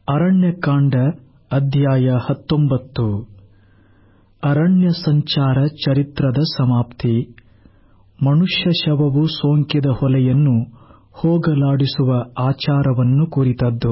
ಅರಣ್ಯಕಾಂಡ ಅಧ್ಯಾಯ ಹತ್ತೊಂಬತ್ತು ಅರಣ್ಯ ಸಂಚಾರ ಚರಿತ್ರದ ಸಮಾಪ್ತಿ ಮನುಷ್ಯ ಶವವು ಸೋಂಕಿದ ಹೊಲೆಯನ್ನು ಹೋಗಲಾಡಿಸುವ ಆಚಾರವನ್ನು ಕುರಿತದ್ದು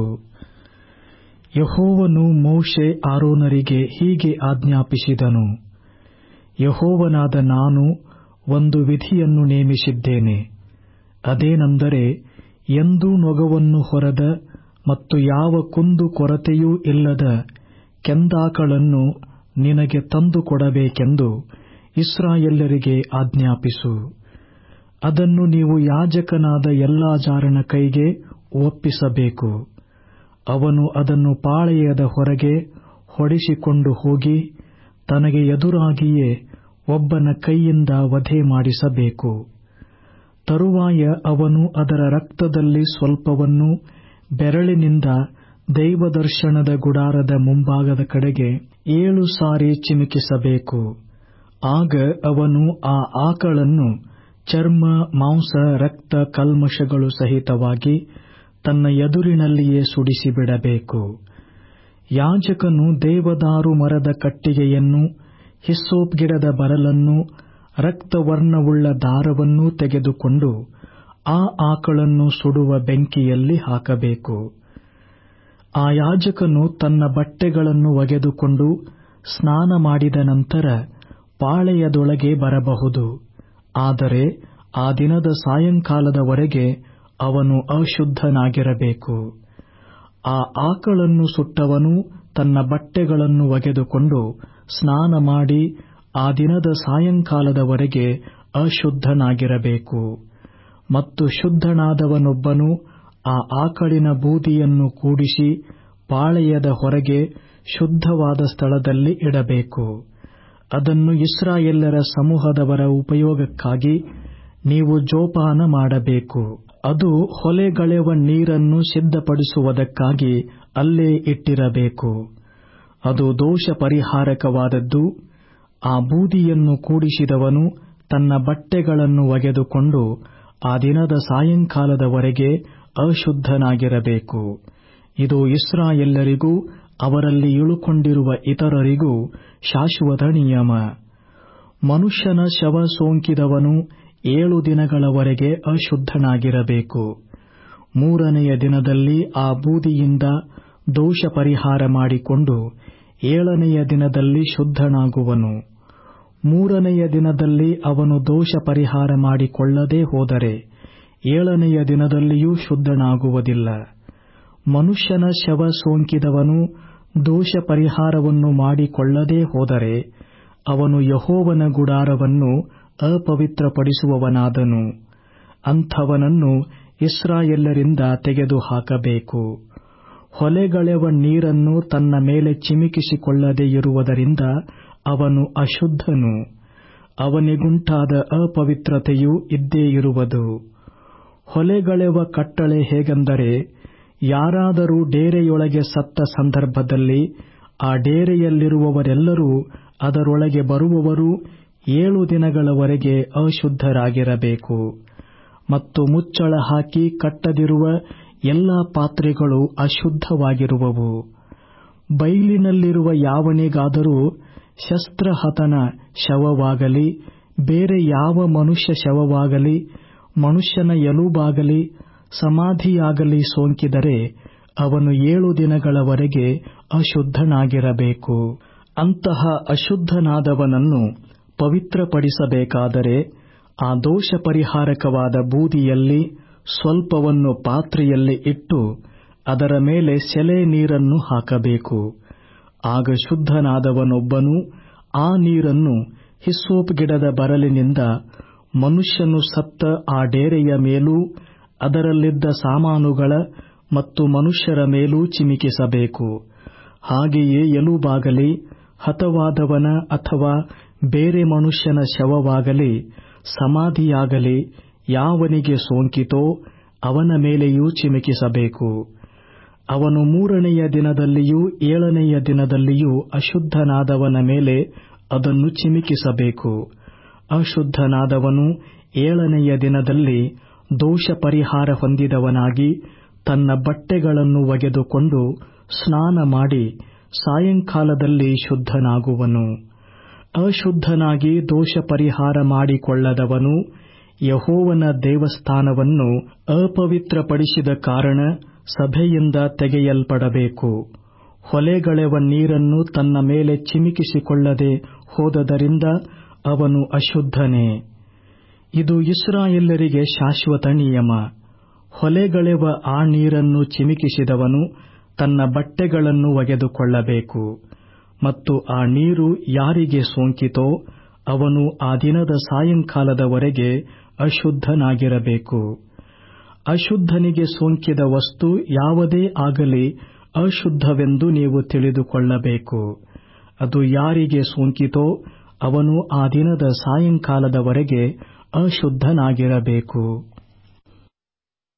ಯೆಹೋವನು ಮೋಶೆ ಆರೋನರಿಗೆ ಹೀಗೆ ಆಜ್ಞಾಪಿಸಿದನು ಯೆಹೋವನಾದ ನಾನು ಒಂದು ವಿಧಿಯನ್ನು ನೇಮಿಸಿದ್ದೇನೆ ಅದೇನೆಂದರೆ ಎಂದೂ ನೊಗವನ್ನು ಹೊರದ ಮತ್ತು ಯಾವ ಕುಂದು ಕೊರತೆಯೂ ಇಲ್ಲದ ಕೆಂದಾಕಳನ್ನು ನಿನಗೆ ತಂದುಕೊಡಬೇಕೆಂದು ಇಸ್ರಾಯೇಲ್ಯರಿಗೆ ಆಜ್ಞಾಪಿಸು ಅದನ್ನು ನೀವು ಯಾಜಕನಾದ ಎಲ್ಲಾಜಾರನ ಕೈಗೆ ಒಪ್ಪಿಸಬೇಕು ಅವನು ಅದನ್ನು ಪಾಳೆಯದ ಹೊರಗೆ ಹೊಡಿಸಿಕೊಂಡು ಹೋಗಿ ತನಗೆ ಎದುರಾಗಿಯೇ ಒಬ್ಬನ ಕೈಯಿಂದ ವಧೆ ಮಾಡಿಸಬೇಕು ತರುವಾಯ ಅವನು ಅದರ ರಕ್ತದಲ್ಲಿ ಸ್ವಲ್ಪವನ್ನು ಬೆರಳಿನಿಂದ ದೈವದರ್ಶನದ ಗುಡಾರದ ಮುಂಭಾಗದ ಕಡೆಗೆ ಏಳು ಸಾರಿ ಚಿಮುಕಿಸಬೇಕು ಆಗ ಅವನು ಆ ಆಕಳನ್ನು ಚರ್ಮ ಮಾಂಸ ರಕ್ತ ಕಲ್ಮಷಗಳು ಸಹಿತವಾಗಿ ತನ್ನ ಎದುರಿನಲ್ಲಿಯೇ ಸುಡಿಸಿಬಿಡಬೇಕು ಯಾಜಕನು ದೇವದಾರು ಮರದ ಕಟ್ಟಿಗೆಯನ್ನು ಹಿಸ್ಸೋಪ್ ಗಿಡದ ಬರಲನ್ನು ರಕ್ತವರ್ಣವುಳ್ಳ ದಾರವನ್ನೂ ತೆಗೆದುಕೊಂಡು ಆ ಆಕಳನ್ನು ಸುಡುವ ಬೆಂಕಿಯಲ್ಲಿ ಹಾಕಬೇಕು ಆ ಯಾಜಕನು ತನ್ನ ಬಟ್ಟೆಗಳನ್ನು ಒಗೆದುಕೊಂಡು ಸ್ನಾನ ಮಾಡಿದ ನಂತರ ಪಾಳೆಯದೊಳಗೆ ಬರಬಹುದು ಆದರೆ ಆ ದಿನದ ಸಾಯಂಕಾಲದವರೆಗೆ ಅವನು ಅಶುದ್ಧನಾಗಿರಬೇಕು ಆ ಆಕಳನ್ನು ಸುಟ್ಟವನು ತನ್ನ ಬಟ್ಟೆಗಳನ್ನು ಒಗೆದುಕೊಂಡು ಸ್ನಾನ ಮಾಡಿ ಆ ದಿನದ ಸಾಯಂಕಾಲದವರೆಗೆ ಅಶುದ್ಧನಾಗಿರಬೇಕು ಮತ್ತು ಶುದ್ಧನಾದವನೊಬ್ಬನು ಆ ಆಕಳಿನ ಬೂದಿಯನ್ನು ಕೂಡಿಸಿ ಪಾಳೆಯದ ಹೊರಗೆ ಶುದ್ಧವಾದ ಸ್ಥಳದಲ್ಲಿ ಇಡಬೇಕು ಅದನ್ನು ಇಸ್ರಾಯೇಲ್ಯರ ಸಮೂಹದವರ ಉಪಯೋಗಕ್ಕಾಗಿ ನೀವು ಜೋಪಾನ ಮಾಡಬೇಕು ಅದು ಹೊಲೆಗಳೆವ ನೀರನ್ನು ಸಿದ್ಧಪಡಿಸುವುದಕ್ಕಾಗಿ ಅಲ್ಲೇ ಇಟ್ಟಿರಬೇಕು ಅದು ದೋಷ ಪರಿಹಾರಕವಾದದ್ದು ಆ ಬೂದಿಯನ್ನು ಕೂಡಿಸಿದವನು ತನ್ನ ಬಟ್ಟೆಗಳನ್ನು ಒಗೆದುಕೊಂಡು ಆ ದಿನದ ಸಾಯಂಕಾಲದವರೆಗೆ ಅಶುದ್ಧನಾಗಿರಬೇಕು ಇದು ಇಸ್ರಾಯೆಲ್ಲರಿಗೂ ಅವರಲ್ಲಿ ಇಳುಕೊಂಡಿರುವ ಇತರರಿಗೂ ಶಾಶ್ವತ ನಿಯಮ ಮನುಷ್ಯನ ಶವ ಸೋಂಕಿದವನು ಏಳು ದಿನಗಳವರೆಗೆ ಅಶುದ್ಧನಾಗಿರಬೇಕು ಮೂರನೆಯ ದಿನದಲ್ಲಿ ಆ ಬೂದಿಯಿಂದ ದೋಷ ಪರಿಹಾರ ಮಾಡಿಕೊಂಡು ಏಳನೆಯ ದಿನದಲ್ಲಿ ಶುದ್ಧನಾಗುವನು ಮೂರನೆಯ ದಿನದಲ್ಲಿ ಅವನು ದೋಷ ಪರಿಹಾರ ಮಾಡಿಕೊಳ್ಳದೇ ಹೋದರೆ ಏಳನೆಯ ದಿನದಲ್ಲಿಯೂ ಶುದ್ಧನಾಗುವುದಿಲ್ಲ ಮನುಷ್ಯನ ಶವ ಸೋಂಕಿದವನು ದೋಷ ಪರಿಹಾರವನ್ನು ಮಾಡಿಕೊಳ್ಳದೇ ಹೋದರೆ ಅವನು ಯಹೋವನ ಗುಡಾರವನ್ನು ಅಪವಿತ್ರಪಡಿಸುವವನಾದನು ಅಂಥವನನ್ನು ಇಸ್ರಾಯೆಲ್ಲರಿಂದ ತೆಗೆದುಹಾಕಬೇಕು ಹೊಲೆಗಳೆವ ನೀರನ್ನು ತನ್ನ ಮೇಲೆ ಚಿಮಿಕಿಸಿಕೊಳ್ಳದೆ ಇರುವುದರಿಂದ ಅವನು ಅಶುದ್ಧನು ಅವನಿಗುಂಟಾದ ಅಪವಿತ್ರತೆಯು ಇದ್ದೇ ಇರುವುದು ಹೊಲೆಗಳೆವ ಕಟ್ಟಳೆ ಹೇಗೆಂದರೆ ಯಾರಾದರೂ ಡೇರೆಯೊಳಗೆ ಸತ್ತ ಸಂದರ್ಭದಲ್ಲಿ ಆ ಡೇರೆಯಲ್ಲಿರುವವರೆಲ್ಲರೂ ಅದರೊಳಗೆ ಬರುವವರು ಏಳು ದಿನಗಳವರೆಗೆ ಅಶುದ್ಧರಾಗಿರಬೇಕು ಮತ್ತು ಮುಚ್ಚಳ ಹಾಕಿ ಕಟ್ಟದಿರುವ ಎಲ್ಲಾ ಪಾತ್ರೆಗಳು ಅಶುದ್ಧವಾಗಿರುವವು ಬೈಲಿನಲ್ಲಿರುವ ಯಾವನಿಗಾದರೂ ಶಸ್ತ್ರಹತನ ಶವವಾಗಲಿ ಬೇರೆ ಯಾವ ಮನುಷ್ಯ ಶವವಾಗಲಿ ಮನುಷ್ಯನ ಎಲುಬಾಗಲಿ ಸಮಾಧಿಯಾಗಲಿ ಸೋಂಕಿದರೆ ಅವನು ಏಳು ದಿನಗಳವರೆಗೆ ಅಶುದ್ಧನಾಗಿರಬೇಕು ಅಂತಹ ಅಶುದ್ಧನಾದವನನ್ನು ಪವಿತ್ರಪಡಿಸಬೇಕಾದರೆ ಆ ದೋಷ ಪರಿಹಾರಕವಾದ ಬೂದಿಯಲ್ಲಿ ಸ್ವಲ್ಪವನ್ನು ಪಾತ್ರೆಯಲ್ಲಿ ಇಟ್ಟು ಅದರ ಮೇಲೆ ಸೆಲೆ ನೀರನ್ನು ಹಾಕಬೇಕು ಆಗ ಶುದ್ಧನಾದವನೊಬ್ಬನು ಆ ನೀರನ್ನು ಹಿಸ್ಸೋಪ್ ಗಿಡದ ಬರಲಿನಿಂದ ಮನುಷ್ಯನು ಸತ್ತ ಆ ಡೇರೆಯ ಮೇಲೂ ಅದರಲ್ಲಿದ್ದ ಸಾಮಾನುಗಳ ಮತ್ತು ಮನುಷ್ಯರ ಮೇಲೂ ಚಿಮಿಕಿಸಬೇಕು ಹಾಗೆಯೇ ಎಲುಬಾಗಲಿ ಹತವಾದವನ ಅಥವಾ ಬೇರೆ ಮನುಷ್ಯನ ಶವವಾಗಲಿ ಸಮಾಧಿಯಾಗಲಿ ಯಾವನಿಗೆ ಸೋಂಕಿತೋ ಅವನ ಮೇಲೆಯೂ ಚಿಮಿಕಿಸಬೇಕು ಅವನು ಮೂರನೆಯ ದಿನದಲ್ಲಿಯೂ ಏಳನೆಯ ದಿನದಲ್ಲಿಯೂ ಅಶುದ್ಧನಾದವನ ಮೇಲೆ ಅದನ್ನು ಚಿಮಿಕಿಸಬೇಕು ಅಶುದ್ಧನಾದವನು ಏಳನೆಯ ದಿನದಲ್ಲಿ ದೋಷ ಪರಿಹಾರ ಹೊಂದಿದವನಾಗಿ ತನ್ನ ಬಟ್ಟೆಗಳನ್ನು ಒಗೆದುಕೊಂಡು ಸ್ನಾನ ಮಾಡಿ ಸಾಯಂಕಾಲದಲ್ಲಿ ಶುದ್ಧನಾಗುವನು ಅಶುದ್ಧನಾಗಿ ದೋಷ ಪರಿಹಾರ ಮಾಡಿಕೊಳ್ಳದವನು ಯಹೋವನ ದೇವಸ್ಥಾನವನ್ನು ಅಪವಿತ್ರಪಡಿಸಿದ ಕಾರಣ ಸಭೆಯಿಂದ ತೆಗೆಯಲ್ಪಡಬೇಕು ಹೊಲೆಗಳೆವ ನೀರನ್ನು ತನ್ನ ಮೇಲೆ ಚಿಮಿಕಿಸಿಕೊಳ್ಳದೆ ಹೋದದರಿಂದ ಅವನು ಅಶುದ್ಧನೇ ಇದು ಇಸ್ರಾಯೇಲರಿಗೆ ಶಾಶ್ವತ ನಿಯಮ ಹೊಲೆಗಳೆವ ಆ ನೀರನ್ನು ಚಿಮಿಕಿಸಿದವನು ತನ್ನ ಬಟ್ಟೆಗಳನ್ನು ಒಗೆದುಕೊಳ್ಳಬೇಕು ಮತ್ತು ಆ ನೀರು ಯಾರಿಗೆ ಸೋಂಕಿತೋ ಅವನು ಆ ದಿನದ ಸಾಯಂಕಾಲದವರೆಗೆ ಅಶುದ್ಧನಾಗಿರಬೇಕು ಅಶುದ್ಧನಿಗೆ ಸೋಂಕಿದ ವಸ್ತು ಯಾವುದೇ ಆಗಲಿ ಅಶುದ್ಧವೆಂದು ನೀವು ತಿಳಿದುಕೊಳ್ಳಬೇಕು ಅದು ಯಾರಿಗೆ ಸೋಂಕಿತೋ ಅವನು ಆ ದಿನದ ಸಾಯಂಕಾಲದವರೆಗೆ ಅಶುದ್ಧನಾಗಿರಬೇಕು